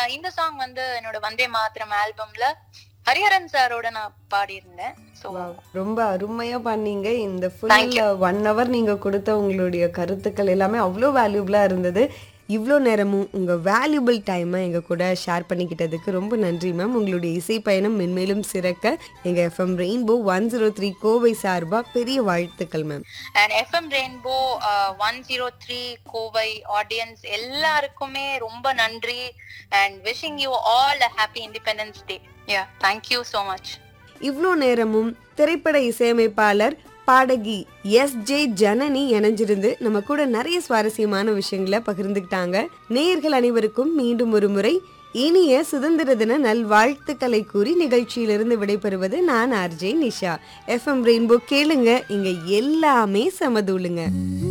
இந்த சாங் வந்து என்னோட வந்தே மாத்திரம் ஆல்பம்ல ஹரிஹரன் சாரோட நான் பாடியிருந்தேன் ஸோ Wow, ரொம்ப அருமையா பண்ணீங்க இந்த Thank ஃபுல் ஒன் ஹவர் நீங்க கொடுத்த உங்களுடைய கருத்துக்கள் எல்லாமே அவ்வளோ வேல்யூபிளா இருந்தது இவ்வளோ நேரமும் உங்க வேல்யூபிள் டைமை எங்க கூட ஷேர் பண்ணிக்கிட்டதுக்கு ரொம்ப நன்றி மேம் உங்களுடைய இசை பயணம் மென்மேலும் சிறக்க எங்க FM rainbow one zero three Kovai சார்பா பெரிய வாழ்த்துக்கள் ma'am and FM rainbow one zero three Kovai audience எல்லாருக்குமே ரொம்ப நன்றி and wishing you all a happy Independence Day yeah thank you so much இவ்வளோ நேரமும் திரைப்பட இசையமைப்பாளர் பாடகி எஸ் ஜே ஜனனி இணைஞ்சிருந்து நம்ம கூட நிறைய சுவாரஸ்யமான விஷயங்களை பகிர்ந்துக்கிட்டாங்க நேயர்கள் அனைவருக்கும் மீண்டும் ஒரு முறை இனிய சுதந்திர தின நல்வாழ்த்துக்களை கூறி நிகழ்ச்சியிலிருந்து விடைபெறுவது நான் ஆர்ஜே நிஷா எஃப்எம் ரெயின்போ கேளுங்க இங்க எல்லாமே சமதூளுங்க